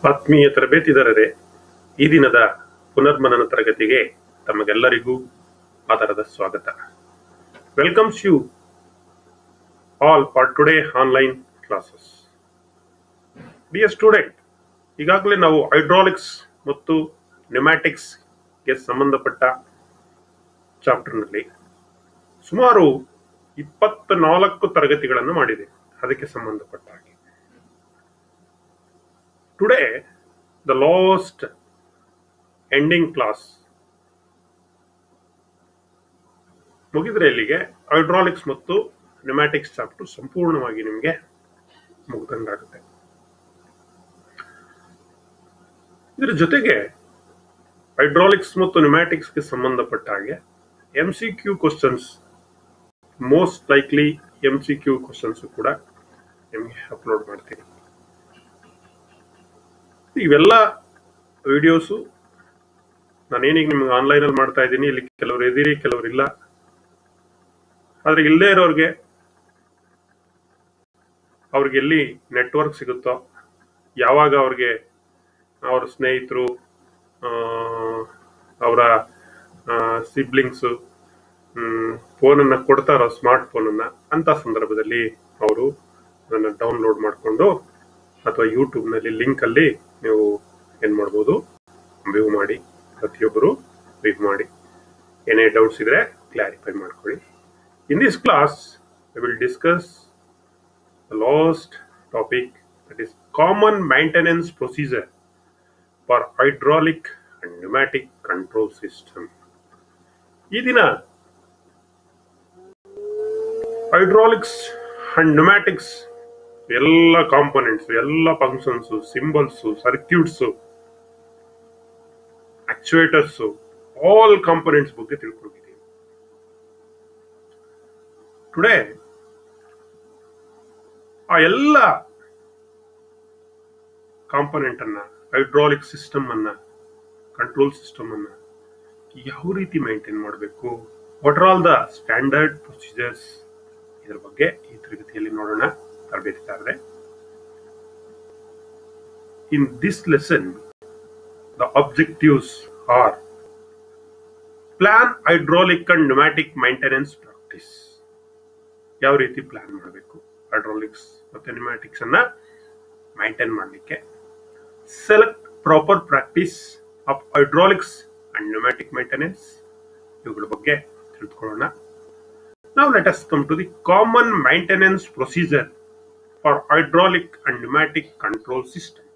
ಆತ್ಮೀಯ ತರಬೇತಿದಾರರೇ ಈ ದಿನದ ಪುನರ್ಮನನ ತರಗತಿಗೆ ತಮಗೆಲ್ಲರಿಗೂ ಆಧಾರದ ಸ್ವಾಗತ welcomes you all for today online classes dear student ಈಗಾಗಲೇ ನಾವು ಹೈಡ್ರಾಲಿಕ್ಸ್ ಮತ್ತು ನ್ಯೂಮ್ಯಾಟಿಕ್ಸ್ಗೆ ಸಂಬಂಧಪಟ್ಟ ಚಾಪ್ಟರ್ನಲ್ಲಿ ಸುಮಾರು ಇಪ್ಪತ್ತ ನಾಲ್ಕು ತರಗತಿಗಳನ್ನು ಮಾಡಿದೆ ಅದಕ್ಕೆ ಸಂಬಂಧಪಟ್ಟ ಹಾಗೆ today the last ending class ಮುಗಿದ್ರೆ ಇಲ್ಲಿಗೆ ಹೈಡ್ರಾಲಿಕ್ಸ್ ಮತ್ತು ನ್ಯೂಮ್ಯಾಟಿಕ್ಸ್ ಚಾಪ್ಟರ್ ಸಂಪೂರ್ಣವಾಗಿ ನಿಮಗೆ ಮುಗ್ದಂಗಾಗುತ್ತೆ ಇದರ ಜೊತೆಗೆ ಹೈಡ್ರಾಲಿಕ್ಸ್ ಮತ್ತು ನ್ಯೂಮ್ಯಾಟಿಕ್ಸ್ಗೆ ಸಂಬಂಧಪಟ್ಟ ಹಾಗೆ M C Q questions most likely M C Q questions ಕೂಡ ನಿಮಗೆ ಅಪ್ಲೋಡ್ ಮಾಡ್ತೀನಿ ಇವೆಲ್ಲ ವಿಡಿಯೋಸು ನಾನೇನೀಗ ನಿಮ್ಗೆ ಆನ್ಲೈನಲ್ಲಿ ಮಾಡ್ತಾ ಇದ್ದೀನಿ ಇಲ್ಲಿ ಕೆಲವರು ಇದ್ದೀರಿ ಕೆಲವರು ಇಲ್ಲ ಆದ್ರೆ ಇಲ್ಲದೇ ಇರೋರಿಗೆ ಅವ್ರಿಗೆ ಎಲ್ಲಿ ನೆಟ್ವರ್ಕ್ ಸಿಗುತ್ತೋ ಯಾವಾಗ ಅವ್ರಿಗೆ ಅವ್ರ ಸ್ನೇಹಿತರು ಅವರ ಸಿಬ್ಲಿಂಗ್ಸು ಫೋನನ್ನು ಕೊಡ್ತಾರೋ ಸ್ಮಾರ್ಟ್ ಫೋನನ್ನು ಅಂತ ಸಂದರ್ಭದಲ್ಲಿ ಅವರು ಅದನ್ನು ಡೌನ್ಲೋಡ್ ಮಾಡಿಕೊಂಡು ಅಥವಾ ಯೂಟ್ಯೂಬ್ನಲ್ಲಿ ಲಿಂಕಲ್ಲಿ ನೀವು ಏನು ಮಾಡ್ಬೋದು ವ್ಯೂ ಮಾಡಿ ಪ್ರತಿಯೊಬ್ಬರು ವ್ಯೂ ಮಾಡಿ ಏನೇ ಡೌಟ್ಸ್ ಇದ್ರೆ ಕ್ಲಾರಿಫೈ ಮಾಡ್ಕೊಳ್ಳಿ in this class I will discuss the last topic that is common maintenance procedure for hydraulic and pneumatic control system ಈ ದಿನ ಹೈಡ್ರಾಲಿಕ್ಸ್ ಅಂಡ್ ನ್ಯೂಮ್ಯಾಟಿಕ್ಸ್ ಎಲ್ಲ ಕಾಂಪೊನೆಂಟ್ಸ್ ಎಲ್ಲ functions symbols circuits actuators all components ಬಗ್ಗೆ ತಿಳ್ಕೊಂಡಿದ್ದೀವಿ today ಆ ಎಲ್ಲ component ಅನ್ನ hydraulic system ಅನ್ನ ಕಂಟ್ರೋಲ್ ಸಿಸ್ಟಮ್ ಅನ್ನ ಯಾವ ರೀತಿ ಮೇಂಟೈನ್ ಮಾಡಬೇಕು what are all the standard procedures ಇದರ ಬಗ್ಗೆ ಈ ತರಗತಿಯಲ್ಲಿ ನೋಡೋಣ ತರಬೇತಿದಾರರೆ in this lesson the objectives are plan hydraulic and pneumatic maintenance practice ಯಾವ ರೀತಿ ಪ್ಲಾನ್ ಮಾಡಬೇಕು ಹೈಡ್ರಾಲಿಕ್ಸ್ ಮತ್ತೆ ನ್ಯೂಮ್ಯಾಟಿಕ್ಸ್ ಅನ್ನ ಮೈಂಟೈನ್ ಮಾಡಲಿಕ್ಕೆ select proper practice of hydraulics and pneumatic maintenance ಇವುಗಳ ಬಗ್ಗೆ ತಿಳಿದುಕೊಳ್ಳೋಣ Now let us come to the common maintenance procedure for hydraulic and pneumatic control system.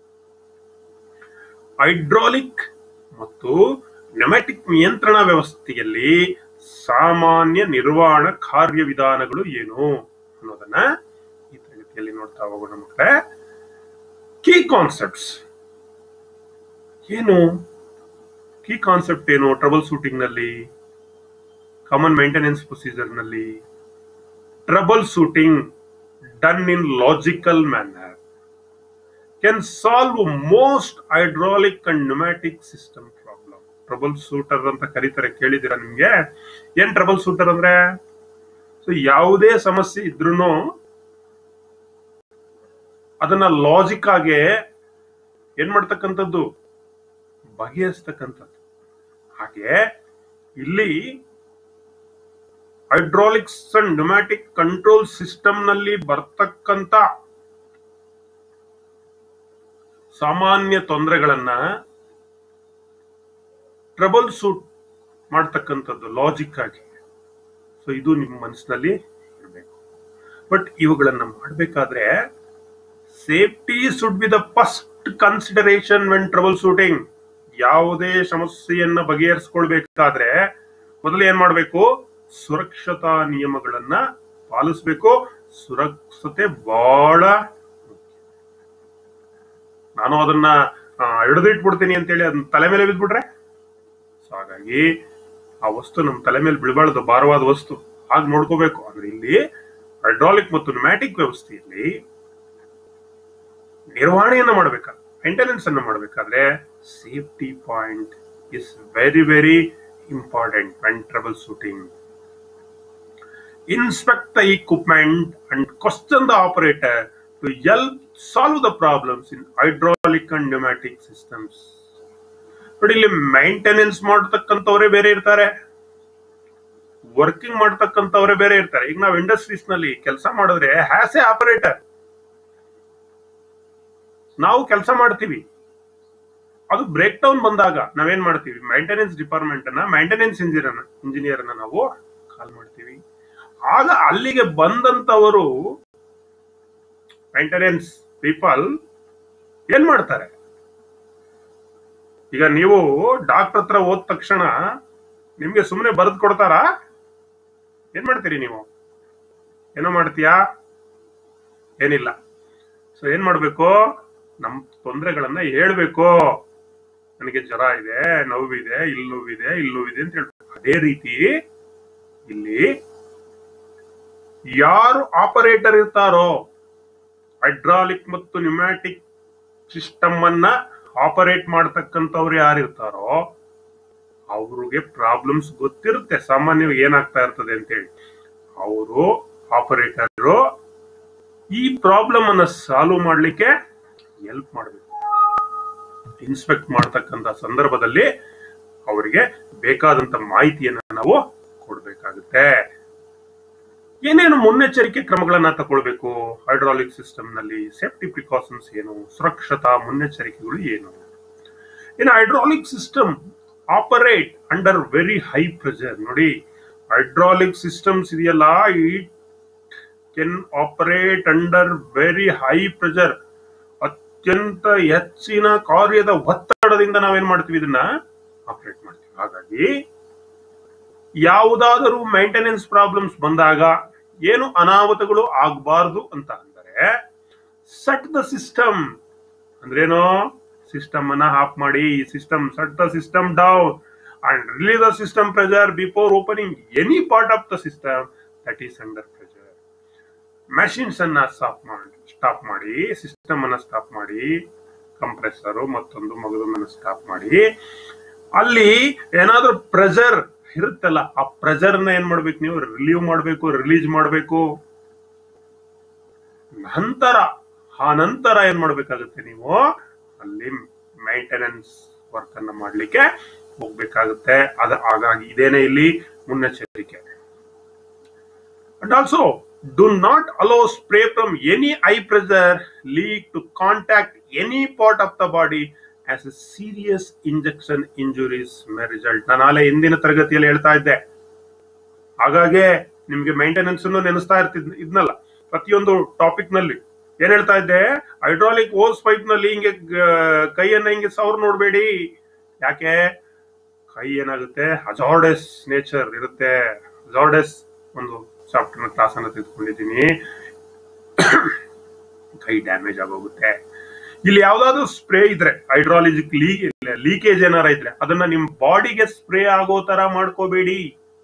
Hydraulic ಮತ್ತು ನ್ಯೂಮ್ಯಾಟಿಕ್ ನಿಯಂತ್ರಣ ವ್ಯವಸ್ಥೆಯಲ್ಲಿ ಸಾಮಾನ್ಯ ನಿರ್ವಹಣಾ ಕಾರ್ಯವಿಧಾನಗಳು ಏನು ಅನ್ನೋದನ್ನ ಈ ತರಗತಿಯಲ್ಲಿ ನೋಡ್ತಾ ಹೋಗೋಣ ಮಕ್ಕಳೇ ಕೀ ಕಾನ್ಸೆಪ್ಟ್ಸ್ ಏನು ಕೀ ಕಾನ್ಸೆಪ್ಟ್ ಏನು ಟ್ರಬಲ್ ಶೂಟಿಂಗ್ ನಲ್ಲಿ ಕಾಮನ್ ಮೇಂಟೆನೆನ್ಸ್ ಪ್ರೊಸೀಜರ್ ನಲ್ಲಿ troubleshooting done in logical manner can solve most hydraulic and pneumatic system problem troubleshooter ಅಂತ ಕರೀತಾರೆ ಕೇಳಿದಿರ ನಿಮ್ಗೆ ಏನ್ ಟ್ರಬಲ್ ಶೂಟರ್ ಅಂದ್ರೆ ಸೊ ಯಾವುದೇ ಸಮಸ್ಯೆ ಇದ್ರೂ ಅದನ್ನ ಲಾಜಿಕ್ ಆಗಿ ಏನ್ ಮಾಡ್ತಕ್ಕಂಥದ್ದು ಬಗೆಹರಿಸ್ತಕ್ಕಂಥದ್ದು ಹಾಗೆ ಇಲ್ಲಿ hydraulics and pneumatic control system ನಲ್ಲಿ ಬರ್ತಕ್ಕಂತ ಸಾಮಾನ್ಯ ತೊಂದರೆಗಳನ್ನ ಟ್ರಬಲ್ ಸೂಟ್ ಮಾಡ್ತಕ್ಕಂಥದ್ದು ಲಾಜಿಕ್ ಆಗಿ ಸೊ ಇದು ನಿಮ್ಮ ಮನಸ್ಸಿನಲ್ಲಿ ಇರಬೇಕು ಬಟ್ ಇವುಗಳನ್ನ ಮಾಡಬೇಕಾದ್ರೆ safety should be the first consideration when troubleshooting ಯಾವುದೇ ಸಮಸ್ಯೆಯನ್ನ ಬಗೆಹರಿಸ್ಕೊಳ್ಬೇಕಾದ್ರೆ ಮೊದಲು ಏನ್ ಮಾಡಬೇಕು ಸುರಕ್ಷತಾ ನಿಯಮಗಳನ್ನ ಪಾಲಿಸಬೇಕು ಸುರಕ್ಷತೆ ಬಹಳ ನಾನು ಅದನ್ನ ಹಿಡಿದಿಟ್ಬಿಡ್ತೀನಿ ಅಂತೇಳಿ ಅದನ್ನ ತಲೆ ಮೇಲೆ ಬಿದ್ಬಿಟ್ರೆ ಸೊ ಹಾಗಾಗಿ ಆ ವಸ್ತು ನಮ್ಮ ತಲೆ ಮೇಲೆ ಬೀಳಬಾರ್ದು ಭಾರವಾದ ವಸ್ತು ಹಾಗೆ ನೋಡ್ಕೋಬೇಕು ಅಂದ್ರೆ ಇಲ್ಲಿ ಹೈಡ್ರಾಲಿಕ್ ಮತ್ತು ನ್ಯೂಮ್ಯಾಟಿಕ್ ವ್ಯವಸ್ಥೆಯಲ್ಲಿ ನಿರ್ವಹಣೆಯನ್ನ ಮಾಡಬೇಕಾದ್ರೆ ಮೇಂಟೆನೆನ್ಸ್ ಅನ್ನ ಮಾಡಬೇಕಾದ್ರೆ safety point is very very important when troubleshooting inspect the equipment and question the operator to help solve the problems in hydraulic and pneumatic systems. ನೋಡಿ ಇಲ್ಲಿ ಮೈಂಟೆನೆನ್ಸ್ ಮಾಡತಕ್ಕಂಥವ್ರೆ ಬೇರೆ ಇರ್ತಾರೆ ವರ್ಕಿಂಗ್ ಮಾಡ್ತಕ್ಕಂಥವ್ರೆ ಬೇರೆ ಇರ್ತಾರೆ ಈಗ ನಾವು ಇಂಡಸ್ಟ್ರೀಸ್ ನಲ್ಲಿ ಕೆಲಸ ಮಾಡಿದ್ರೆ ಹ್ಯಾಸ್ ಎ ಆಪರೇಟರ್ ನಾವು ಕೆಲಸ ಮಾಡ್ತೀವಿ ಅದು ಬ್ರೇಕ್ ಡೌನ್ ಬಂದಾಗ ನಾವೇನ್ ಮಾಡ್ತೀವಿ ಮೈಂಟೆನೆನ್ಸ್ ಡಿಪಾರ್ಟ್ಮೆಂಟ್ ಅನ್ನ ಮೈಂಟೆನೆನ್ಸ್ ಇಂಜಿನಿಯರ್ ಇಂಜಿನಿಯರ್ ಅನ್ನ ನಾವು ಕಾಲ್ ಮಾಡ್ತೀವಿ ಆಗ ಅಲ್ಲಿಗೆ ಬಂದಂತವರು ಮೈಂಟೆನೆನ್ಸ್ ಪೀಪಲ್ ಏನ್ ಮಾಡ್ತಾರೆ ಈಗ ನೀವು ಡಾಕ್ಟರ್ ಹತ್ರ ಹೋದ ತಕ್ಷಣ ನಿಮ್ಗೆ ಸುಮ್ಮನೆ ಬರೆದು ಕೊಡ್ತಾರಾ ಏನ್ ಮಾಡ್ತೀರಿ ನೀವು ಏನೋ ಮಾಡ್ತೀಯಾ ಏನಿಲ್ಲ ಸೊ ಏನ್ ಮಾಡ್ಬೇಕು ನಮ್ ತೊಂದರೆಗಳನ್ನ ಹೇಳ್ಬೇಕು ನನಗೆ ಜ್ವರ ಇದೆ ನೋವಿದೆ ಇಲ್ಲಿ ನೋವಿದೆ ಇಲ್ಲಿ ನೋವಿದೆ ಅಂತ ಹೇಳ್ಬೇಕು ಅದೇ ರೀತಿ ಇಲ್ಲಿ ಯಾರು ಆಪರೇಟರ್ ಇರ್ತಾರೋ ಹೈಡ್ರಾಲಿಕ್ ಮತ್ತು ನ್ಯೂಮ್ಯಾಟಿಕ್ ಸಿಸ್ಟಮ್ ಅನ್ನ ಆಪರೇಟ್ ಮಾಡ್ತಕ್ಕಂಥವ್ರು ಯಾರು ಇರ್ತಾರೋ ಅವ್ರಿಗೆ ಪ್ರಾಬ್ಲಮ್ಸ್ ಗೊತ್ತಿರುತ್ತೆ ಸಾಮಾನ್ಯವಾಗಿ ಏನಾಗ್ತಾ ಇರ್ತದೆ ಅಂತೇಳಿ ಅವರು ಆಪರೇಟರ್ ಈ ಪ್ರಾಬ್ಲಮ್ ಅನ್ನ ಸಾಲ್ವ್ ಮಾಡ್ಲಿಕ್ಕೆ ಹೆಲ್ಪ್ ಮಾಡಬೇಕು ಇನ್ಸ್ಪೆಕ್ಟ್ ಮಾಡ್ತಕ್ಕಂಥ ಸಂದರ್ಭದಲ್ಲಿ ಅವರಿಗೆ ಬೇಕಾದಂತ ಮಾಹಿತಿಯನ್ನ ನಾವು ಕೊಡ್ಬೇಕಾಗುತ್ತೆ ಏನೇನು ಮುನ್ನೆಚ್ಚರಿಕೆ ಕ್ರಮಗಳನ್ನ ತಗೊಳ್ಬೇಕು ಹೈಡ್ರಾಲಿಕ್ ಸಿಸ್ಟಮ್ ನಲ್ಲಿ ಸೇಫ್ಟಿ ಪ್ರಿಕಾಷನ್ಸ್ ಏನು ಸುರಕ್ಷತಾ ಮುನ್ನೆಚ್ಚರಿಕೆಗಳು ಏನು ಇನ್ನು hydraulic system operate under very high pressure ನೋಡಿ ಹೈಡ್ರಾಲಿಕ್ ಸಿಸ್ಟಮ್ಸ್ ಇದೆಯಲ್ಲ it can operate under very high pressure ಅತ್ಯಂತ ಹೆಚ್ಚಿನ ಕಾರ್ಯದ ಒತ್ತಡದಿಂದ ನಾವೇನ್ ಮಾಡ್ತೀವಿ ಇದನ್ನ ಆಪರೇಟ್ ಮಾಡ್ತೀವಿ ಹಾಗಾಗಿ ಯಾವುದಾದರೂ ಮೇಂಟೆನೆನ್ಸ್ ಪ್ರಾಬ್ಲಮ್ಸ್ ಬಂದಾಗ ಏನು ಅನಾಹುತಗಳು ಆಗಬಾರ್ದು ಅಂತ ಅಂದರೆ ಸಟ್ ದ ಸಿಸ್ಟಮ್ ಅಂದ್ರೇನು ಸಿಸ್ಟಮ್ ಅನ್ನ ಆಫ್ ಮಾಡಿ system shut the system down and relieve the system pressure before opening any part of the system that is under pressure machines ಅನ್ನ ಸ್ಟಾಪ್ ಮಾಡಿ ಸ್ಟಾಪ್ ಮಾಡಿ ಸಿಸ್ಟಮ್ ಅನ್ನ ಸ್ಟಾಪ್ ಮಾಡಿ compressor ಮತ್ತೊಂದು ಮಗದೊಂದನ್ನ ಸ್ಟಾಪ್ ಮಾಡಿ ಅಲ್ಲಿ ಏನಾದ್ರೂ ಪ್ರೆಷರ್ ಇರುತ್ತಲ್ಲ ಆ ಪ್ರೆಷರ್ ನ ಏನ್ ಮಾಡ್ಬೇಕು ನೀವು ರಿಲೀವ್ ಮಾಡ್ಬೇಕು ರಿಲೀಸ್ ಮಾಡ್ಬೇಕು ನಂತರ ಆ ನಂತರ ಏನ್ ಮಾಡ್ಬೇಕಾಗುತ್ತೆ ನೀವು ಅಲ್ಲಿ ಮೈಂಟೆನೆನ್ಸ್ ವರ್ಕ್ ಅನ್ನ ಮಾಡ್ಲಿಕ್ಕೆ ಹೋಗ್ಬೇಕಾಗುತ್ತೆ ಅದ ಹಾಗಾಗಿ ಇದೇನೆ ಇಲ್ಲಿ ಮುನ್ನೆಚ್ಚರಿಕೆ and also do not allow spray from any high pressure leak to contact any part of the body as a serious injection injuries may result ನಾನು ಆಲೆ ಹಿಂದಿನ ತರಗತಿಯಲ್ಲಿ ಹೇಳ್ತಾ ಇದ್ದೆ ಹಾಗಾಗಿ ನಿಮ್ಗೆ ಮೈಂಟೆನೆನ್ಸ್ ನೆನೆಸ್ತಾ ಇರ್ತಿದ್ ಇದ್ನಲ್ಲ ಪ್ರತಿಯೊಂದು ಟಾಪಿಕ್ ನಲ್ಲಿ ಏನ್ ಹೇಳ್ತಾ ಇದ್ದೆ ಹೈಡ್ರಾಲಿಕ್ ಓಸ್ ಪೈಪ್ ನಲ್ಲಿ ಹಿಂಗೆ ಗ- ಕೈಯನ್ನ ಹಿಂಗೆ ಸವರ್ ನೋಡ್ಬೇಡಿ ಯಾಕೆ ಕೈ ಏನಾಗುತ್ತೆ ಹಜಾರ್ಡೆಸ್ ನೇಚರ್ ಇರುತ್ತೆ ಹಜಾರ್ಡೆಸ್ ಒಂದು ಸಾಫ್ಟ್ವೇರ್ ಕ್ಲಾಸ್ ಅನ್ನ ತೆಗೆದುಕೊಂಡಿದ್ದೀನಿ ಕೈ ಡ್ಯಾಮೇಜ್ ಆಗೋಗುತ್ತೆ ಇಲ್ಲಿ ಯಾವ್ದಾದ್ರು ಸ್ಪ್ರೇ ಇದ್ರೆ ಹೈಡ್ರಾಲಜಿಕ್ ಲೀ ಲೀಕೇಜ್ ಏನಾರ ಇದ್ರೆ ಅದನ್ನ ನಿಮ್ ಬಾಡಿಗೆ ಸ್ಪ್ರೇ ಆಗೋ ತರ ಮಾಡ್ಕೋಬೇಡಿ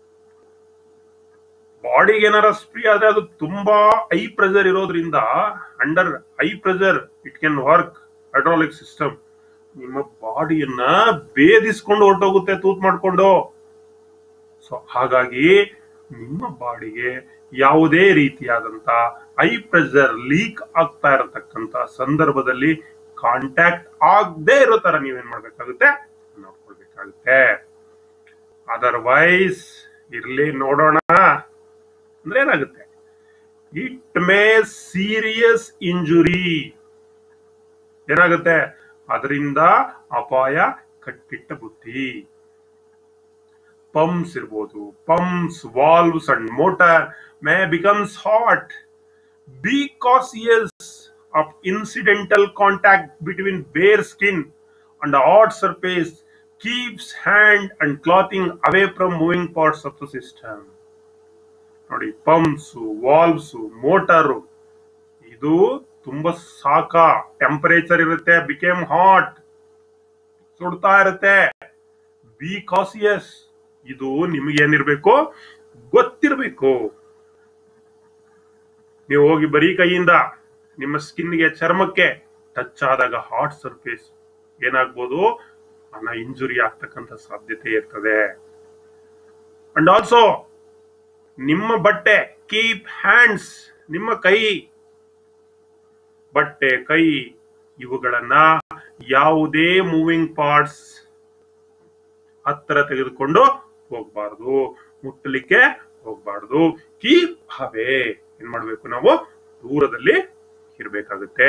ಬಾಡಿಗೆ ಏನಾರ ಸ್ಪ್ರೇ ಆದ್ರೆ ಅದು ತುಂಬಾ ಹೈ ಪ್ರೆಷರ್ ಇರೋದ್ರಿಂದ under high pressure it can work hydraulic system ನಿಮ್ಮ ಬಾಡಿಯನ್ನ ಭೇದಿಸ್ಕೊಂಡು ಹೊರಟೋಗುತ್ತೆ ತೂತ್ ಮಾಡ್ಕೊಂಡು ಸೊ ಹಾಗಾಗಿ ನಿಮ್ಮ ಬಾಡಿಗೆ ಯಾವುದೇ ರೀತಿಯಾದಂತ ಹೈ ಪ್ರೆಷರ್ ಲೀಕ್ ಆಗ್ತಾ ಇರತಕ್ಕಂತ ಸಂದರ್ಭದಲ್ಲಿ ಕಾಂಟ್ಯಾಕ್ಟ್ ಆಗದೆ ಇರೋ ತರ ನೀವೇನ್ ಮಾಡ್ಬೇಕಾಗುತ್ತೆ ನೋಡ್ಕೊಳ್ಬೇಕಾಗುತ್ತೆ ಅದರ್ವೈಸ್ ಇರ್ಲಿ ನೋಡೋಣ ಅಂದ್ರೆ ಏನಾಗುತ್ತೆ ಇಟ್ ಮೇ ಸೀರಿಯಸ್ ಇಂಜುರಿ ಏನಾಗುತ್ತೆ ಅದರಿಂದ ಅಪಾಯ ಕಟ್ಟಿಟ್ಟ ಬುದ್ಧಿ ಪಂಪ್ಸ್ ಇರ್ಬೋದು pumps valves and motor may becomes hot be cautious of incidental contact between bare skin and hot surface keeps hand and clothing away from moving parts of the system ನೋಡಿ pumps valves motor ಇದು ತುಂಬಾ ಸಾಕ temperature ಇರುತ್ತೆ became hot ಸುಡ್ತಾ ಇರುತ್ತೆ B ಕಾಸಿಯಸ್ ಇದು ನಿಮಗೆ ಏನಿರ್ಬೇಕು ಗೊತ್ತಿರ್ಬೇಕು ನೀವು ಹೋಗಿ ಬರೀ ಕೈಯಿಂದ ನಿಮ್ಮ ಸ್ಕಿನ್ಗೆ ಚರ್ಮಕ್ಕೆ ಟಚ್ ಆದಾಗ ಹಾಟ್ ಸರ್ಫೇಸ್ ಏನಾಗ್ಬೋದು ಅನ್ನ ಇಂಜುರಿ ಆಗ್ತಕ್ಕಂಥ ಸಾಧ್ಯತೆ ಇರ್ತದೆ ಅಂಡ್ ಆಲ್ಸೋ ನಿಮ್ಮ ಬಟ್ಟೆ ಕೀಪ್ ಹ್ಯಾಂಡ್ಸ್ ನಿಮ್ಮ ಕೈ ಬಟ್ಟೆ ಕೈ ಇವುಗಳನ್ನ ಯಾವುದೇ ಮೂವಿಂಗ್ ಪಾರ್ಟ್ಸ್ ಹತ್ತಿರ ತೆಗೆದುಕೊಂಡು ಹೋಗ್ಬಾರ್ದು ಮುಟ್ಟಲಿಕ್ಕೆ ಹೋಗ್ಬಾರ್ದು ಕೀಪ್ ಅವೇ ಏನ್ ಮಾಡ್ಬೇಕು ನಾವು ದೂರದಲ್ಲಿ ಇರ್ಬೇಕಾಗುತ್ತೆ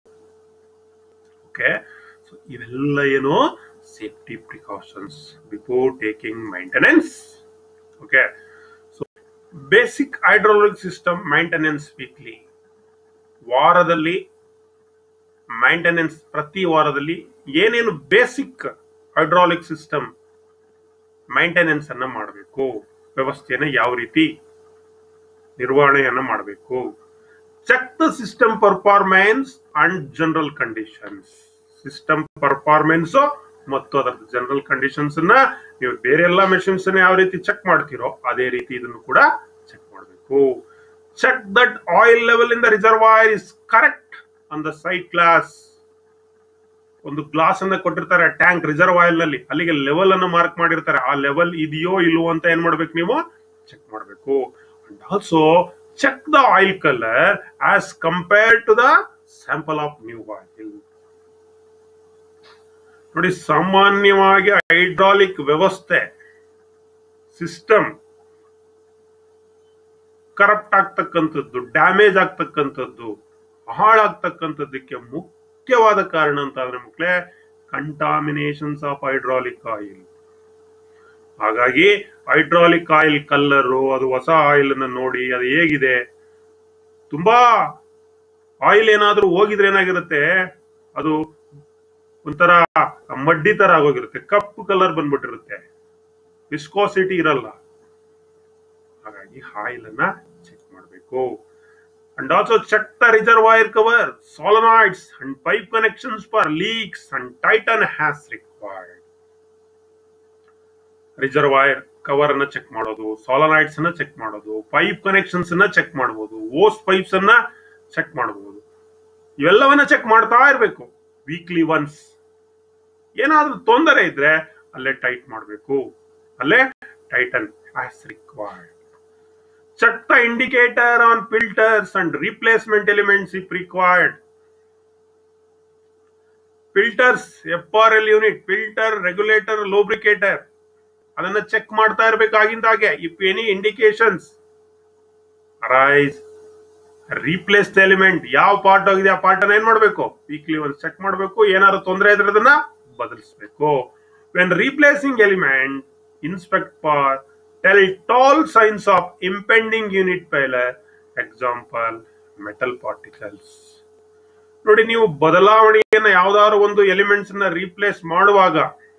ಓಕೆ ಸೊ ಇವೆಲ್ಲ ಏನು safety precautions before taking maintenance okay so basic hydraulic system maintenance weekly ವಾರದಲ್ಲಿ ಮೈಂಟೆನೆನ್ಸ್ ಪ್ರತಿ ವಾರದಲ್ಲಿ ಏನೇನು ಬೇಸಿಕ್ ಹೈಡ್ರಾಲಿಕ್ ಸಿಸ್ಟಮ್ ಮೈಂಟೆನೆನ್ಸ್ ಅನ್ನ ಮಾಡಬೇಕು ವ್ಯವಸ್ಥೆಯನ್ನ ಯಾವ ರೀತಿ ನಿರ್ವಹಣೆಯನ್ನ ಮಾಡಬೇಕು check the system performance and general conditions system performance ಮತ್ತು ಅದರ ಜನರಲ್ ಕಂಡೀಷನ್ಸ್ ಅನ್ನ ನೀವು ಬೇರೆ ಎಲ್ಲ ಮೆಷಿನ್ಸ್ ಯಾವ ರೀತಿ ಚೆಕ್ ಮಾಡ್ತೀರೋ ಅದೇ ರೀತಿ ಇದನ್ನು ಕೂಡ ಚೆಕ್ ಮಾಡಬೇಕು check that oil level in the reservoir is correct on the side glass ಒಂದು ಗ್ಲಾಸ್ ಅನ್ನ ಕೊಟ್ಟಿರ್ತಾರೆ ಟ್ಯಾಂಕ್ ರಿಸರ್ವ್ ಆಯಿಲ್ ನಲ್ಲಿ ಅಲ್ಲಿಗೆ ಲೆವೆಲ್ ಅನ್ನು ಮಾರ್ಕ್ ಮಾಡಿರ್ತಾರೆ ಆ ಲೆವೆಲ್ ಇದೆಯೋ ಇಲ್ವೋ ಅಂತ ಏನ್ ಮಾಡ್ಬೇಕು ನೀವು ಚೆಕ್ ಮಾಡಬೇಕು and also check the oil colour as compare to the sample of new oil ನೋಡಿ ಸಾಮಾನ್ಯವಾಗಿ ಹೈಡ್ರಾಲಿಕ್ ವ್ಯವಸ್ಥೆ ಸಿಸ್ಟಮ್ ಕರಪ್ಟ್ ಆಗ್ತಕ್ಕಂಥದ್ದು ಡ್ಯಾಮೇಜ್ ಆಗ್ತಕ್ಕಂಥದ್ದು ಹಾಳಾಗ್ತಕ್ಕಂಥದ್ದಕ್ಕೆ ಮುಖ್ಯವಾದ ಕಾರಣ ಅಂತ ಅಂದ್ರೆ ಮಕ್ಕಳೇ ಕಂಟಾಮಿನೇಷನ್ಸ್ ಆಫ್ ಹೈಡ್ರಾಲಿಕ್ ಆಯಿಲ್ ಹಾಗಾಗಿ ಹೈಡ್ರಾಲಿಕ್ ಆಯಿಲ್ ಕಲ್ಲರು ಅದು ಹೊಸ ಆಯಿಲ್ ಅನ್ನ ನೋಡಿ ಅದು ಹೇಗಿದೆ ತುಂಬಾ ಆಯಿಲ್ ಏನಾದ್ರೂ ಹೋಗಿದ್ರೆ ಏನಾಗಿರುತ್ತೆ ಅದು ಒಂಥರ ಮಡ್ಡಿ ತರ ಆಗೋಗಿರುತ್ತೆ ಕಪ್ಪು ಕಲರ್ ಬಂದ್ಬಿಟ್ಟಿರುತ್ತೆ ವಿಸ್ಕೋಸಿಟಿ ಇರಲ್ಲ ಹಾಗಾಗಿ ಆಯಿಲ್ ಅನ್ನ ಚೆಕ್ ಮಾಡಬೇಕು and also check the reservoir cover solenoids and pipe connections for leaks and tighten as required reservoir cover ಅನ್ನ ಚೆಕ್ ಮಾಡೋದು ಸಾಲನಾಯ್ಡ್ಸ್ ಅನ್ನ ಚೆಕ್ ಮಾಡೋದು ಪೈಪ್ ಕನೆಕ್ಷನ್ಸ್ ಅನ್ನ ಚೆಕ್ ಮಾಡಬಹುದು ಓಸ್ ಪೈಪ್ಸ್ ಅನ್ನ ಚೆಕ್ ಮಾಡಬಹುದು ಇವೆಲ್ಲವನ್ನ ಚೆಕ್ ಮಾಡ್ತಾ ಇರಬೇಕು ವೀಕ್ಲಿ ಒನ್ಸ್ ಏನಾದ್ರೂ ತೊಂದರೆ ಇದ್ರೆ ಅಲ್ಲೇ ಟೈಟ್ ಮಾಡಬೇಕು ಅಲ್ಲೇ tighten as required check the indicator on filters and replacement elements if required filters F R L unit filter regulator lubricator ಅದನ್ನ ಚೆಕ್ ಮಾಡ್ತಾ ಇರಬೇಕಾಗಿಂದಾಗೆ if any indications arise replace element ಯಾವ ಪಾರ್ಟ್ ಹೋಗಿದೆ ಆ ಪಾರ್ಟ್ ಅನ್ನ ಏನ್ ಮಾಡ್ಬೇಕು ವೀಕ್ಲಿ ಒಂದು ಚೆಕ್ ಮಾಡಬೇಕು ಏನಾದ್ರು ತೊಂದರೆ ಇದ್ರೆ ಅದನ್ನ ಬದಲಿಸಬೇಕು when replacing element inspect for telltale signs of impending unit failure example metal particles ನೋಡಿ ನೀವು ಬದಲಾವಣೆಯನ್ನ ಯಾವ್ದಾದ್ರು ಒಂದು ಎಲಿಮೆಂಟ್ಸ್ ನ ರೀಪ್ಲೇಸ್ ಮಾಡುವಾಗ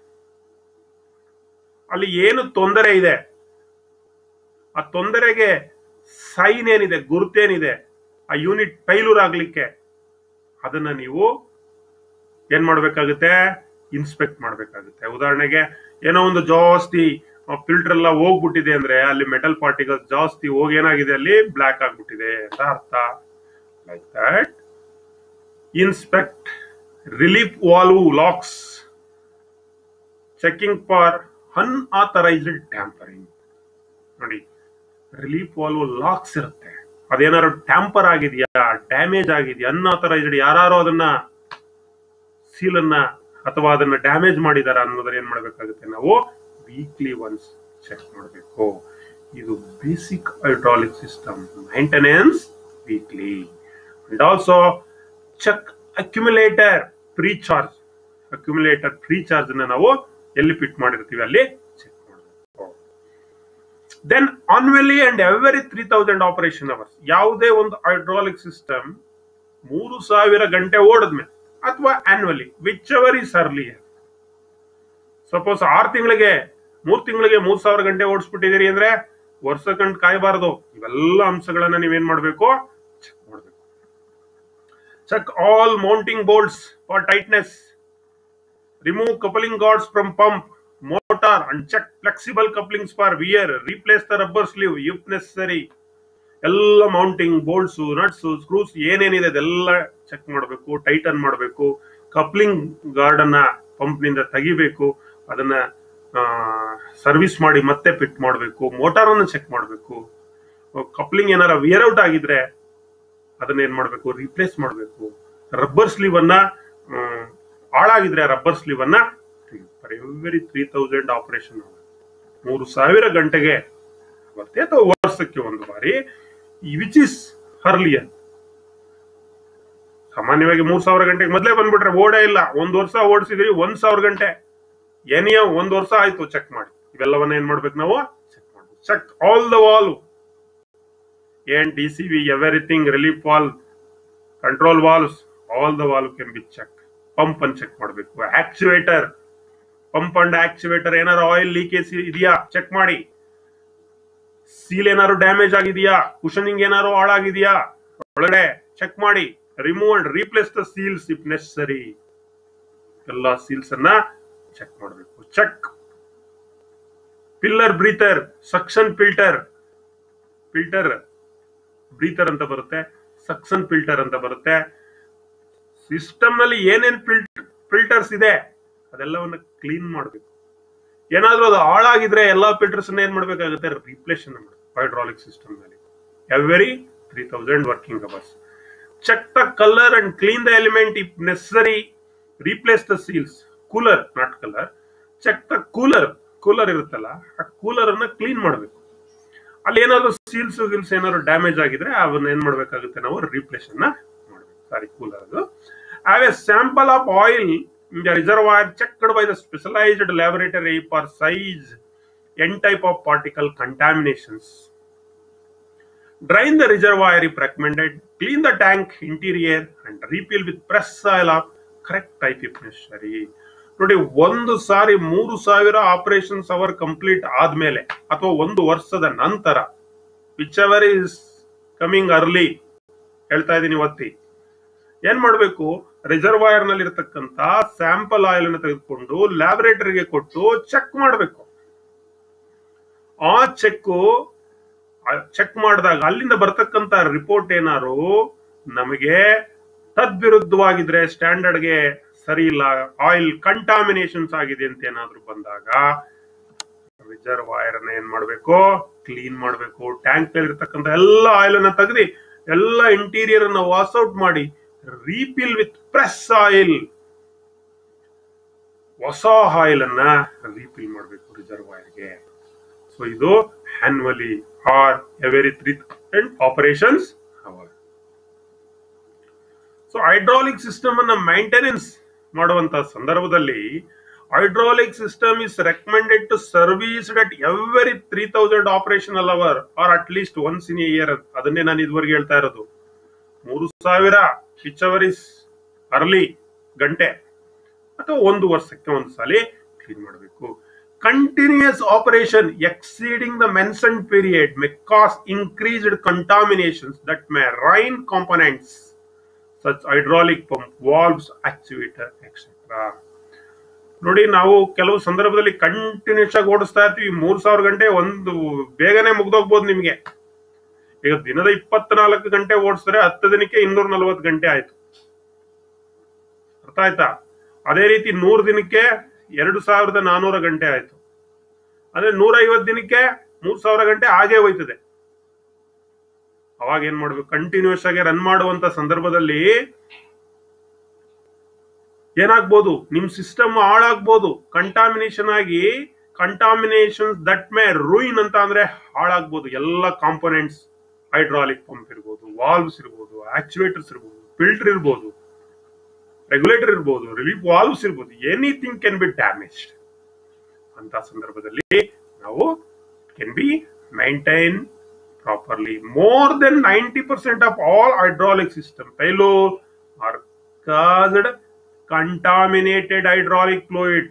ಅಲ್ಲಿ ಏನು ತೊಂದರೆ ಇದೆ ಆ ತೊಂದರೆಗೆ ಸೈನ್ ಏನಿದೆ ಗುರುತೇನಿದೆ ಆ ಯೂನಿಟ್ ಫೈಲೂರ್ ಆಗ್ಲಿಕ್ಕೆ ಅದನ್ನ ನೀವು ಏನ್ ಮಾಡ್ಬೇಕಾಗುತ್ತೆ ಇನ್ಸ್ಪೆಕ್ಟ್ ಮಾಡ್ಬೇಕಾಗುತ್ತೆ ಉದಾಹರಣೆಗೆ ಏನೋ ಒಂದು ಜಾಸ್ತಿ ಫಿಲ್ಟರ್ ಎಲ್ಲ ಹೋಗ್ಬಿಟ್ಟಿದೆ ಅಂದ್ರೆ ಅಲ್ಲಿ ಮೆಟಲ್ ಪಾರ್ಟಿಕಲ್ಸ್ ಜಾಸ್ತಿ ಹೋಗಿ ಏನಾಗಿದೆ ಅಲ್ಲಿ ಬ್ಲಾಕ್ ಆಗ್ಬಿಟ್ಟಿದೆ ಅಂತ ಅರ್ಥ like that inspect relief valve locks checking for unauthorized tampering ನೋಡಿ ರಿಲೀಫ್ ವಾಲ್ವ್ ಲಾಕ್ಸ್ ಇರುತ್ತೆ ಅದೇನಾದ್ರು ಟ್ಯಾಂಪರ್ ಆಗಿದೆಯಾ ಡ್ಯಾಮೇಜ್ ಆಗಿದೆಯಾ ಅನ್ಆಥರೈಸ್ಡ್ ಯಾರು ಅದನ್ನ ಸೀಲ್ ಅನ್ನ ಅಥವಾ ಅದನ್ನ ಡ್ಯಾಮೇಜ್ ಮಾಡಿದಾರ ಅನ್ನೋದನ್ನ ಏನ್ ಮಾಡ್ಬೇಕಾಗುತ್ತೆ ನಾವು ವೀಕ್ಲಿ ಒನ್ಸ್ ಚೆಕ್ ಮಾಡಬೇಕು ಇದು basic hydraulic system maintenance weekly and also check accumulator precharge accumulator precharge ಅನ್ನ ನಾವು ಎಲ್ಲಿ ಫಿಟ್ ಮಾಡಿರ್ತೀವಿ ಅಲ್ಲಿ ಚೆಕ್ ಮಾಡಬೇಕು then annually and every three thousand operation hours ಯಾವುದೇ ಒಂದು ಹೈಡ್ರಾಲಿಕ್ ಸಿಸ್ಟಮ್ ಮೂರು ಸಾವಿರ ಗಂಟೆ ಓಡಿದ್ಮೇಲೆ ಅಥವಾ annually whichever is earlier suppose ಆರು ತಿಂಗಳಿಗೆ ಮೂರ್ ತಿಂಗಳಿಗೆ ಮೂರ್ ಸಾವಿರ ಗಂಟೆ ಓಡಿಸ್ಬಿಟ್ಟಿದ್ದೀರಿ ಅಂದ್ರೆ ವರ್ಷ ಗಂಟೆ ಕಾಯಬಾರದು ಇವೆಲ್ಲ ಅಂಶಗಳನ್ನ ನೀವೇನ್ ಮಾಡ್ಬೇಕು ಚೆಕ್ ಮಾಡ್ಬೇಕು check all mounting bolts for tightness remove coupling guards from pump motor and check flexible couplings for wear replace the rubber sleeve if necessary ಎಲ್ಲ ಮೌಂಟಿಂಗ್ ಬೋಲ್ಟ್ಸ್ ನಟ್ಸ್ ಸ್ಕ್ರೂಸ್ ಏನೇನಿದೆ ಅದೆಲ್ಲ ಚೆಕ್ ಮಾಡಬೇಕು ಟೈಟನ್ ಮಾಡಬೇಕು coupling guard ಅನ್ನ pump ನಿಂದ ತೆಗಿಬೇಕು ಅದನ್ನ service ಮಾಡಿ ಮತ್ತೆ ಫಿಟ್ ಮಾಡಬೇಕು ಮೋಟಾರ್ ಅನ್ನು ಚೆಕ್ ಮಾಡಬೇಕು ಕಪ್ಲಿಂಗ್ ಏನಾರ ವಿಯರ್ ಔಟ್ ಆಗಿದ್ರೆ ಅದನ್ನ ಏನ್ ಮಾಡಬೇಕು ರೀಪ್ಲೇಸ್ ಮಾಡಬೇಕು ರಬ್ಬರ್ ಸ್ಲೀವ್ ಅನ್ನ ಮ್, ಹಾಳಾಗಿದ್ರೆ ರಬ್ಬರ್ ಸ್ಲೀವ್ ಅನ್ನ ಎವ್ರಿ ತ್ರೀ ತೌಸಂಡ್ ಆಪರೇಷನ್ ಮೂರು ಸಾವಿರ ಗಂಟೆಗೆ ಬರುತ್ತೆ ಅಥವಾ ವರ್ಷಕ್ಕೆ ಒಂದು ಬಾರಿ ವಿಚ್ ಇಸ್ ಹರ್ಲಿಯರ್ ಸಾಮಾನ್ಯವಾಗಿ ಮೂರ್ ಸಾವಿರ ಗಂಟೆಗೆ ಮೊದಲೇ ಬಂದ್ಬಿಟ್ರೆ ಓಡೇ ಇಲ್ಲ ಒಂದ್ ವರ್ಷ ಓಡಿಸಿದ್ರಿ ಒಂದ್ ಸಾವಿರ ಗಂಟೆ ಏನಿಯ ಒಂದ್ ವರ್ಷ ಆಯ್ತು ಚೆಕ್ ಮಾಡಿ ಇವೆಲ್ಲವನ್ನ ಏನ್ ಮಾಡ್ಬೇಕು ನಾವು ಚೆಕ್ ಮಾಡ್ಬೇಕು ಚೆಕ್ ಆಲ್ ದ ವಾಲ್ ಏನ್ D C V everything relief valve control valves all the valve can be check pump ಅನ್ನು ಚೆಕ್ ಮಾಡಬೇಕು ಆಕ್ಚುವೇಟರ್ ಪಂಪ್ ಅಂಡ್ ಆಕ್ಚುವೇಟರ್ ಏನಾದ್ರು ಆಯಿಲ್ ಲೀಕೇಜ್ ಇದೆಯಾ ಚೆಕ್ ಮಾಡಿ ಸೀಲ್ ಏನಾದ್ರು ಡ್ಯಾಮೇಜ್ ಆಗಿದೆಯಾ ಕುಷನಿಂಗ್ ಏನಾದ್ರು ಹಾಳಾಗಿದೆಯಾ ಒಳಗಡೆ ಚೆಕ್ ಮಾಡಿ remove and replace the seals if necessary ಎಲ್ಲ ಸೀಲ್ಸ್ ಅನ್ನ ಚೆಕ್ ಮಾಡಬೇಕು check filler breather suction filter filter breather ಅಂತ ಬರುತ್ತೆ ಸಕ್ಷನ್ ಫಿಲ್ಟರ್ ಅಂತ ಬರುತ್ತೆ ಸಿಸ್ಟಮ್ ನಲ್ಲಿ ಏನೇನ್ ಫಿಲ್ಟರ್ಸ್ ಇದೆ ಅದೆಲ್ಲವನ್ನ ಕ್ಲೀನ್ ಮಾಡಬೇಕು ಏನಾದ್ರೂ ಅದು ಹಾಳಾಗಿದ್ರೆ ಎಲ್ಲಾ ಫಿಲ್ಟರ್ಸ್ ಏನ್ ಮಾಡ್ಬೇಕಾಗುತ್ತೆ ರಿಪ್ಲೇಸ್ ಹೈಡ್ರಾಲಿಕ್ ಸಿಸ್ಟಮ್ ನಲ್ಲಿ every three thousand working hours check the colour and clean the element if necessary replace the seals cooler not colour check the cooler cooler ಇರುತ್ತಲ್ಲ ಆ ಕೂಲರ್ ಅನ್ನ ಕ್ಲೀನ್ ಮಾಡಬೇಕು ಅಲ್ಲಿ ಏನಾದ್ರು ಸೀಲ್ಸ್ ಗಿಲ್ಸ್ ಏನಾದ್ರು damage ಆಗಿದ್ರೆ ಅವನ್ನ ಏನ್ ಮಾಡ್ಬೇಕಾಗುತ್ತೆ ನಾವು ರೀಪ್ಲೇಸ್ ಅನ್ನ ಮಾಡಬೇಕು ಸಾರಿ ಕೂಲರ್ ಅದು have a sample of oil in the reservoir checked by the specialized laboratory for size n type of particle contaminations drain the reservoir if recommended clean the tank interior and refill with press oil of correct type if necessary ನೋಡಿ ಒಂದು ಸಾರಿ ಮೂರು ಸಾವಿರ operations hour complete ಆದ್ಮೇಲೆ ಅಥವಾ ಒಂದು ವರ್ಷದ ನಂತರ whichever is coming early ಹೇಳ್ತಾ ಇದ್ದೀನಿ ಒತ್ತಿ ಏನ್ ಮಾಡಬೇಕು ರಿಸರ್ವಾಯರ್ ನಲ್ಲಿ ಇರತಕ್ಕಂತ ಸ್ಯಾಂಪಲ್ ಆಯಿಲ್ ಅನ್ನು ತೆಗೆದುಕೊಂಡು ಲ್ಯಾಬೊರೇಟರಿಗೆ ಕೊಟ್ಟು ಚೆಕ್ ಮಾಡಬೇಕು ಆ ಚೆಕ್ ಚೆಕ್ ಮಾಡಿದಾಗ ಅಲ್ಲಿಂದ ಬರ್ತಕ್ಕಂತ ರಿಪೋರ್ಟ್ ಏನಾರು ನಮಗೆ ತದ್ವಿರುದ್ಧವಾಗಿದ್ರೆ ಸ್ಟ್ಯಾಂಡರ್ಡ್ಗೆ ಸರಿ ಇಲ್ಲ ಆಯಿಲ್ ಕಂಟಾಮಿನೇಷನ್ಸ್ ಆಗಿದೆ ಅಂತ ಏನಾದ್ರು ಬಂದಾಗ ರಿಸರ್ವಾಯರ್ ಅನ್ನ ಏನ್ ಮಾಡ್ಬೇಕು ಕ್ಲೀನ್ ಮಾಡಬೇಕು ಟ್ಯಾಂಕ್ ನಲ್ಲಿ ಇರ್ತಕ್ಕಂಥ ಎಲ್ಲ ಆಯಿಲ್ ಅನ್ನ ತೆಗೆದು ಎಲ್ಲ ಇಂಟೀರಿಯರ್ ಅನ್ನ ವಾಸ್ ಔಟ್ ಮಾಡಿ ರೀಫಿಲ್ ವಿತ್ ಪ್ರೆಸ್ ಆಯಿಲ್ ಹೊಸ ಆಯಿಲ್ ಅನ್ನ ರೀಫಿಲ್ ಮಾಡಬೇಕು ರಿಸರ್ವಾಯರ್ಗೆ ಸೊ ಇದು annually or every three and operations hour so hydraulic system ಅನ್ನ ಮೈಂಟೆನೆನ್ಸ್ ಮಾಡುವಂತ ಸಂದರ್ಭದಲ್ಲಿ hydraulic system is recommended to service at every three thousand operational hour or at least once in year ಅದನ್ನೇ ನಾನು ಇದುವರೆಗೆ ಹೇಳ್ತಾ ಇರೋದು ಮೂರು ಸಾವಿರ ವಿಚ್ ಅವರ್ ಇಸ್ ಅರ್ಲಿ ಗಂಟೆ ಅಥವಾ ಒಂದು ವರ್ಷಕ್ಕೆ ಒಂದು ಸಾಲಿ ಕ್ಲೀನ್ ಮಾಡಬೇಕು continuous operation exceeding the mention period may cause increased contaminations that may ruin components such hydraulic pump valves actuator etcetera ನೋಡಿ ನಾವು ಕೆಲವು ಸಂದರ್ಭದಲ್ಲಿ ಕಂಟಿನ್ಯೂಸ್ ಆಗಿ ಓಡಿಸ್ತಾ ಇರ್ತೀವಿ ಮೂರ್ ಸಾವಿರ ಗಂಟೆ ಒಂದು ಬೇಗನೆ ಮುಗ್ದೋಗ್ಬೋದು ನಿಮಗೆ ಈಗ ದಿನದ ಇಪ್ಪತ್ನಾಲ್ಕು ಗಂಟೆ ಓಡಿಸಿದ್ರೆ ಹತ್ತು ದಿನಕ್ಕೆ ಇನ್ನೂರ ನಲ್ವತ್ತು ಗಂಟೆ ಆಯ್ತು ಅರ್ಥ ಆಯ್ತಾ ಅದೇ ರೀತಿ ನೂರು ದಿನಕ್ಕೆ ಎರಡು ಸಾವಿರದ ನಾನೂರ ಗಂಟೆ ಆಯ್ತು ಅಂದ್ರೆ ನೂರ ಐವತ್ತು ದಿನಕ್ಕೆ ಮೂರ್ ಸಾವಿರ ಗಂಟೆ ಹಾಗೆ ಹೋಯ್ತದೆ ಅವಾಗ ಏನ್ ಮಾಡ್ಬೇಕು ಕಂಟಿನ್ಯೂಸ್ ಆಗಿ ರನ್ ಮಾಡುವಂತ ಸಂದರ್ಭದಲ್ಲಿ ಏನಾಗ್ಬೋದು ನಿಮ್ ಸಿಸ್ಟಮ್ ಹಾಳಾಗ್ಬೋದು ಕಂಟಾಮಿನೇಷನ್ ಆಗಿ ಕಂಟಾಮಿನೇಷನ್ ದಟ್ ಮೇ ರೂಯಿನ್ ಅಂತ ಅಂದ್ರೆ ಹಾಳಾಗ್ಬೋದು ಎಲ್ಲ ಕಾಂಪೊನೆಂಟ್ಸ್ ಹೈಡ್ರಾಲಿಕ್ ಪಂಪ್ ಇರ್ಬೋದು ವಾಲ್ವ್ಸ್ ಇರ್ಬೋದು ಆಕ್ಚುಯೇಟರ್ಸ್ ಇರ್ಬೋದು ಫಿಲ್ಟರ್ ಇರ್ಬೋದು ರೆಗ್ಯುಲೇಟರ್ ಇರ್ಬೋದು ರಿಲೀಫ್ ವಾಲ್ವ್ಸ್ ಇರ್ಬೋದು ಎನಿಥಿಂಗ್ ಕ್ಯಾನ್ ಬಿ ಡ್ಯಾಮೇಜ್ಡ್ ಅಂತ ಸಂದರ್ಭದಲ್ಲಿ ನಾವು can be maintain properly more than ninety percent of all hydraulic system failure are caused contaminated hydraulic fluid.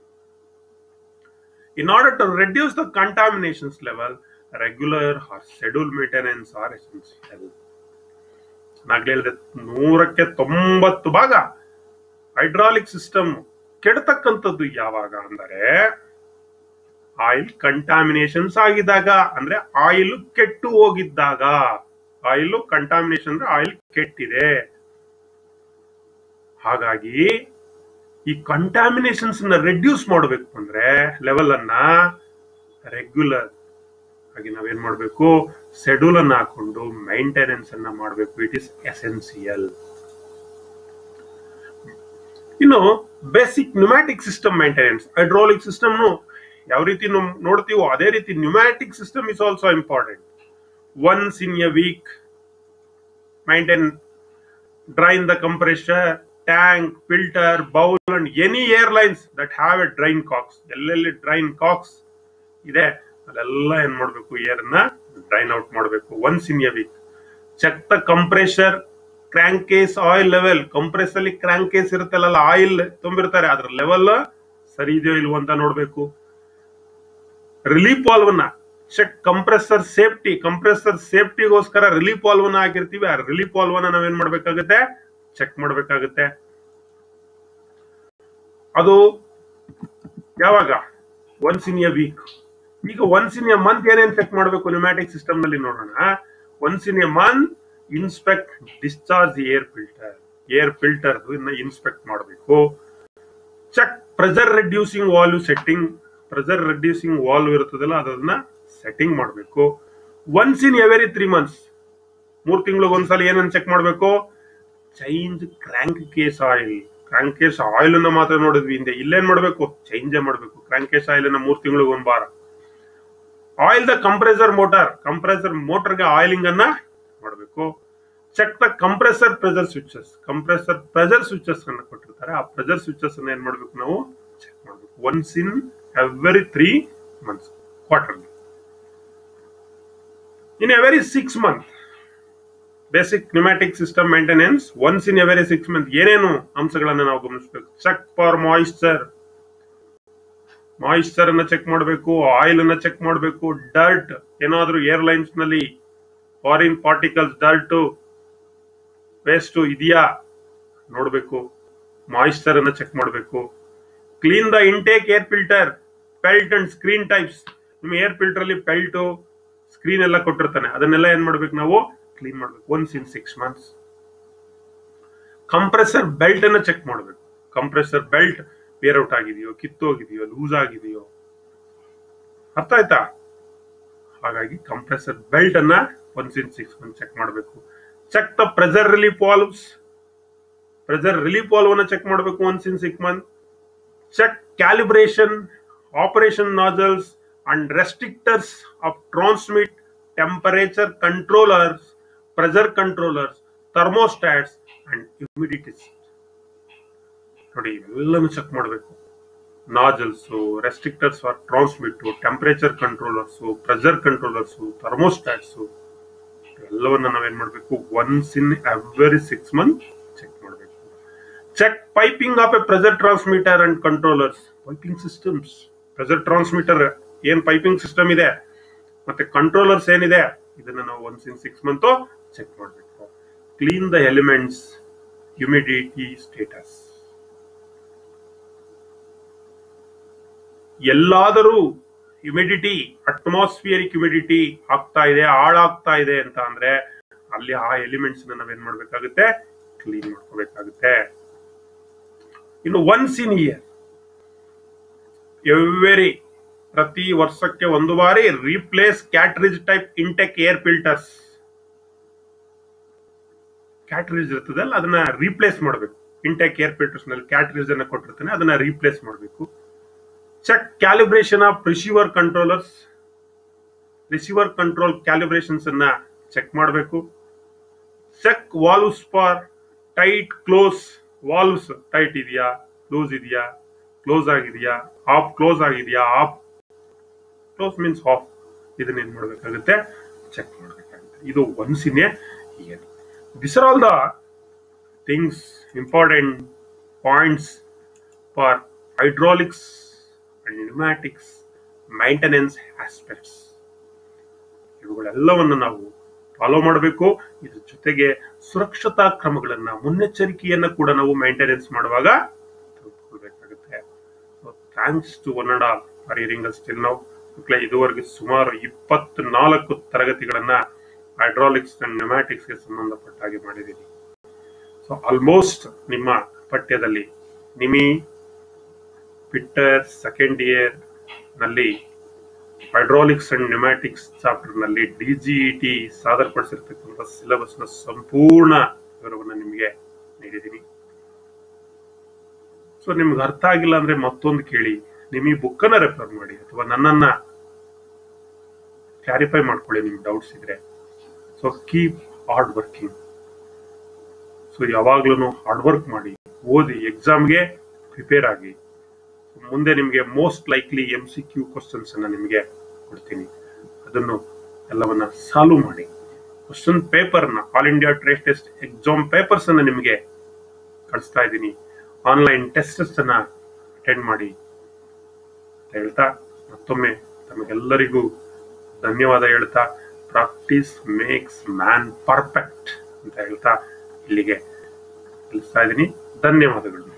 In order to reduce the contaminations level, regular or scheduled maintenance are essential. ನಾಗ್ಲೇ ಹೇಳಿದೆ ನೂರಕ್ಕೆ ತೊಂಬತ್ತು ಭಾಗ hydraulic system ಕೆಡತಕ್ಕಂಥದ್ದು ಯಾವಾಗ ಅಂದರೆ oil contaminations ಆಗಿದ್ದಾಗ ಅಂದ್ರೆ oil ಕೆಟ್ಟು ಹೋಗಿದ್ದಾಗ ಆಯಿಲ್ ಕಂಟಾಮಿನೇಷನ್ ಅಂದ್ರೆ ಆಯಿಲ್ ಕೆಟ್ಟಿದೆ ಹಾಗಾಗಿ ಈ ಕಂಟಾಮಿನೇಷನ್ಸ್ ನ ರೆಡ್ಯೂಸ್ ಮಾಡಬೇಕು ಅಂದ್ರೆ ಲೆವೆಲ್ ಅನ್ನ ರೆಗ್ಯುಲರ್ ಹಾಗೆ ನಾವೇನ್ ಮಾಡಬೇಕು ಶೆಡ್ಯೂಲ್ ಅನ್ನ ಹಾಕೊಂಡು ಮೈಂಟೆನೆನ್ಸ್ ಅನ್ನ ಮಾಡಬೇಕು ಇಟ್ ಇಸ್ ಎಸೆನ್ಸಿಯಲ್ ಇನ್ನು basic pneumatic system maintenance hydraulic system ಯಾವ ರೀತಿ ನಾವು ನೋಡ್ತೀವೋ ಅದೇ ರೀತಿ pneumatic system is also important once in a week maintain drain the compressor tank filter bowl and any airlines that have a drain cocks ಎಲ್ಲೆಲ್ಲಿ drain cocks ಇದೆ ಅಲ್ಲೆಲ್ಲ ಏನ್ ಮಾಡ್ಬೇಕು ಏರ್ ನ ಡ್ರೈನ್ ಔಟ್ ಮಾಡಬೇಕು once in a week check the compressor crankcase oil level compress ಅಲ್ಲಿ crankcase ಇರುತ್ತಲ್ಲ oil ತುಂಬಿರ್ತಾರೆ ಅದ್ರ ಲೆವೆಲ್ ಸರಿ ಇದೆಯೋ ಇಲ್ವೋ ಅಂತ ನೋಡ್ಬೇಕು ರಿಲೀಫ್ ವಾಲ್ವ್ನ ಚೆಕ್ ಕಂಪ್ರೆಸರ್ ಸೇಫ್ಟಿ ಕಂಪ್ರೆಸರ್ ಸೇಫ್ಟಿಗೋಸ್ಕರ ರಿಲೀಫ್ ವಾಲ್ವ್ನ ಹಾಕಿರ್ತೀವಿ ಆ ರಿಲೀಫ್ ವಾಲ್ವ್ನ ನಾವೇನ್ ಮಾಡ್ಬೇಕಾಗುತ್ತೆ ಚೆಕ್ ಮಾಡ್ಬೇಕಾಗುತ್ತೆ ಅದು ಯಾವಾಗ ಒನ್ಸ್ ಇನ್ ಎ ವೀಕ್ ಈಗ ಒನ್ಸ್ ಇನ್ ಎ ಮಂತ್ ಏನೇನ್ ಚೆಕ್ ಮಾಡಬೇಕು ನ್ಯೂಮ್ಯಾಟಿಕ್ ಸಿಸ್ಟಮ್ ನಲ್ಲಿ ನೋಡೋಣ once in a month inspect discharge air filter air filter inspect ಮಾಡಬೇಕು check pressure reducing valve setting pressure reducing valve ಇರ್ತದಲ್ಲ ಅದನ್ನ ಸೆಟ್ಟಿಂಗ್ ಮಾಡಬೇಕು once in every three months ಮೂರ್ ತಿಂಗಳಿಗೆ ಒಂದ್ಸಲ ಏನನ್ನ ಚೆಕ್ ಮಾಡಬೇಕು change crankcase oil crankcase oil ಅನ್ನ ಮಾತ್ರ ನೋಡಿದ್ವಿ ಹಿಂದೆ ಇಲ್ಲೇನ್ ಮಾಡಬೇಕು ಚೇಂಜ್ ಮಾಡಬೇಕು ಕ್ರ್ಯಾಂಕ್ ಕೇಸ್ ಆಯಿಲ್ ಅನ್ನ ಮೂರ್ ತಿಂಗಳಿಗೆ ಒಂದ್ ಬಾರ oil the compressor motor compressor ಮೋಟರ್ಗೆ ಆಯಿಲಿಂಗ್ ಅನ್ನ ಮಾಡಬೇಕು check the compressor pressure switches compressor pressure switches ಅನ್ನ ಕೊಟ್ಟಿರ್ತಾರೆ ಆ ಪ್ರೆಷರ್ ಸ್ವಿಚಸ್ ಅನ್ನ ಏನ್ ಮಾಡ್ಬೇಕು ನಾವು ಚೆಕ್ ಮಾಡಬೇಕು once in every three months quarterly in every six month basic pneumatic system maintenance once in every six month ಏನೇನು ಅಂಶಗಳನ್ನ ನಾವು ಗಮನಿಸಬೇಕು ಚೆಕ್ ಫಾರ್ ಮಾಯಿಶ್ಚರ್ ಮಾಯಿಶ್ಚರ್ ಅನ್ನ ಚೆಕ್ ಮಾಡಬೇಕು ಆಯಿಲ್ ಅನ್ನ ಚೆಕ್ ಮಾಡಬೇಕು ಡರ್ಟ್ ಏನಾದ್ರೂ ಏರ್ಲೈನ್ಸ್ ನಲ್ಲಿ ಫಾರಿನ್ ಪಾರ್ಟಿಕಲ್ಸ್ ಡರ್ಟ್ ವೇಸ್ಟ್ ಇದೆಯಾ ನೋಡಬೇಕು ಮಾಯಿಶ್ಚರ್ ಅನ್ನ ಚೆಕ್ ಮಾಡಬೇಕು clean the intake air filter felt and screen types ನಿಮ್ಮ ಏರ್ ಫಿಲ್ಟರ್ ಅಲ್ಲಿ ಪೆಲ್ಟ್ ಸ್ಕ್ರೀನ್ ಎಲ್ಲ ಕೊಟ್ಟಿರ್ತಾನೆ ಅದನ್ನೆಲ್ಲ ಏನ್ ಮಾಡ್ಬೇಕು ನಾವು ಕ್ಲೀನ್ ಮಾಡ್ಬೇಕು once in six months compressor belt ಅನ್ನ ಚೆಕ್ ಮಾಡಬೇಕು ಕಂಪ್ರೆಸರ್ ಬೆಲ್ಟ್ ವೇರ್ ಔಟ್ ಆಗಿದೆಯೋ ಕಿತ್ತೋಗಿದೆಯೋ ಲೂಸ್ ಆಗಿದೆಯೋ ಅರ್ಥ ಆಯ್ತಾ ಹಾಗಾಗಿ ಕಂಪ್ರೆಸರ್ ಬೆಲ್ಟ್ ಅನ್ನ once in six month check ಮಾಡಬೇಕು check the pressure relief valves pressure relief valve ಅನ್ನ ಚೆಕ್ ಮಾಡಬೇಕು once in six month check calibration, operation nozzles, and restrictors of transmit temperature controllers, pressure controllers, thermostats, and humidity. ನೋಡಿ ಇವೆಲ್ಲನೂ check ಮಾಡಬೇಕು nozzles restrictors for transmit temperature controllers pressure controllers thermostats ಎಲ್ಲವನ್ನ ನಾವೇನ್ ಮಾಡಬೇಕು once in every six month check ಮಾಡಬೇಕು check piping of a pressure transmitter and controllers piping systems pressure transmitter ಏನ್ piping system ಇದೆ ಮತ್ತೆ ಕಂಟ್ರೋಲರ್ಸ್ ಏನಿದೆ ಇದನ್ನ ನಾವು once in six month check ಮಾಡಬೇಕು clean the elements humidity status ಎಲ್ಲಾದರೂ humidity atmospheric humidity ಆಗ್ತಾ ಇದೆ ಹಾಳಾಗ್ತಾ ಇದೆ ಅಂತ ಅಂದ್ರೆ ಅಲ್ಲಿ ಆ ಎಲಿಮೆಂಟ್ಸ್ ನಾವೇನ್ ಮಾಡ್ಬೇಕಾಗುತ್ತೆ ಕ್ಲೀನ್ ಮಾಡ್ಕೋಬೇಕಾಗುತ್ತೆ ಇನ್ನು ಒನ್ಸ್ ಇನ್ ಇಯರ್ ಎವ್ರಿ ಪ್ರತಿ ವರ್ಷಕ್ಕೆ ಒಂದು ಬಾರಿ replace cartridge type intake air filters cartridge ಇರ್ತದಲ್ಲ ಅದನ್ನ ರೀಪ್ಲೇಸ್ ಮಾಡಬೇಕು ಇಂಟೆಕ್ ಏರ್ ಫಿಲ್ಟರ್ಸ್ ನಲ್ಲಿ ಕ್ಯಾಟ್ರಿಜ್ ಅನ್ನ ಕೊಟ್ಟಿರ್ತಾನೆ ಅದನ್ನ ರೀಪ್ಲೇಸ್ ಮಾಡಬೇಕು check calibration of receiver controllers receiver control calibrations ಅನ್ನ ಚೆಕ್ ಮಾಡಬೇಕು check valves for tight close valves tight ಇದೆಯಾ ಕ್ಲೋಸ್ ಇದೆಯಾ ಕ್ಲೋಸ್ ಆಗಿದೆಯಾ ಆಫ್ ಕ್ಲೋಸ್ ಆಗಿದೆಯಾ ಆಫ್ ಕ್ಲೋಸ್ ಮೀನ್ಸ್ ಆಫ್ ಇದನ್ನ ಏನ್ ಮಾಡ್ಬೇಕಾಗುತ್ತೆ ಚೆಕ್ ಮಾಡ್ಬೇಕಾಗುತ್ತೆ ಇದು once in a year this are all the things important points for hydraulics and pneumatics maintenance aspects ಇವುಗಳೆಲ್ಲವನ್ನು ನಾವು ಫಾಲೋ ಮಾಡಬೇಕು ಇದ್ರ ಜೊತೆಗೆ ಸುರಕ್ಷತಾ ಕ್ರಮಗಳನ್ನ ಮುನ್ನೆಚ್ಚರಿಕೆಯನ್ನ ಕೂಡ ನಾವು ಮೇಂಟೆನೆನ್ಸ್ ಮಾಡುವಾಗ ತೆಗೆದುಕೊಳ್ಬೇಕಾಗುತ್ತೆ thanks to one and all for hearing still ನಾವು ಮಕ್ಕಳೇ ಇದುವರೆಗೆ ಸುಮಾರು ಇಪ್ಪತ್ನಾಲ್ಕು ತರಗತಿಗಳನ್ನ ಹೈಡ್ರಾಲಿಕ್ಸ್ ಅಂಡ್ ನ್ಯೂಮ್ಯಾಟಿಕ್ಸ್ಗೆ ಸಂಬಂಧಪಟ್ಟ ಹಾಗೆ ಮಾಡಿದ್ದೀನಿ ಸೊ ಆಲ್ಮೋಸ್ಟ್ ನಿಮ್ಮ ಪಠ್ಯದಲ್ಲಿ ನಿಮಿ ಪಿಟ್ಟರ್ ಸೆಕೆಂಡ್ ಇಯರ್ ನಲ್ಲಿ ಹೈಡ್ರಾಲಿಕ್ಸ್ ಅಂಡ್ ನ್ಯೂಮ್ಯಾಟಿಕ್ಸ್ ಚಾಪ್ಟರ್ ನಲ್ಲಿ ಡಿಜಿಇಟಿ ಸಾದರಪಡಿಸಿರ್ತಕ್ಕಂಥ ಸಿಲೆಬಸ್ ನ ಸಂಪೂರ್ಣ ವಿವರವನ್ನು ನಿಮಗೆ ನೀಡಿದ್ದೀನಿ ಸೊ ನಿಮ್ಗೆ ಅರ್ಥ ಆಗಿಲ್ಲ ಅಂದ್ರೆ ಮತ್ತೊಂದು ಕೇಳಿ ನಿಮಗೆ ಬುಕ್ಕನ್ನ ರೆಫರ್ ಮಾಡಿ ಅಥವಾ ನನ್ನನ್ನ ಕ್ಲಾರಿಫೈ ಮಾಡ್ಕೊಳ್ಳಿ ನಿಮ್ಗೆ ಡೌಟ್ಸ್ ಇದ್ರೆ so keep hard working so ಯಾವಾಗ್ಲೂ ಹಾರ್ಡ್ ವರ್ಕ್ ಮಾಡಿ ಓದಿ ಎಕ್ಸಾಮ್ಗೆ ಪ್ರಿಪೇರ್ ಆಗಿ ಮುಂದೆ ನಿಮಗೆ most likely M C Q questions ಅನ್ನ ನಿಮಗೆ ಕೊಡ್ತೀನಿ ಅದನ್ನು ಎಲ್ಲವನ್ನ ಸಾಲ್ವ್ ಮಾಡಿ ಕ್ವಶನ್ ಪೇಪರ್ನ all India trade test exam papers ಅನ್ನ ನಿಮಗೆ ಕಳಿಸ್ತಾ ಇದ್ದೀನಿ ಆನ್ಲೈನ್ ಟೆಸ್ಟಸ್ ಅನ್ನ ಅಟೆಂಡ್ ಮಾಡಿ ಅಂತ ಹೇಳ್ತಾ ಮತ್ತೊಮ್ಮೆ ತಮಗೆಲ್ಲರಿಗೂ ಧನ್ಯವಾದ ಹೇಳ್ತಾ ಪ್ರಾಕ್ಟೀಸ್ ಮೇಕ್ಸ್ ಮ್ಯಾನ್ ಪರ್ಫೆಕ್ಟ್ ಅಂತ ಹೇಳ್ತಾ ಇಲ್ಲಿಗೆ ತಿಳಿಸ್ತಾ ಇದ್ದೀನಿ ಧನ್ಯವಾದಗಳು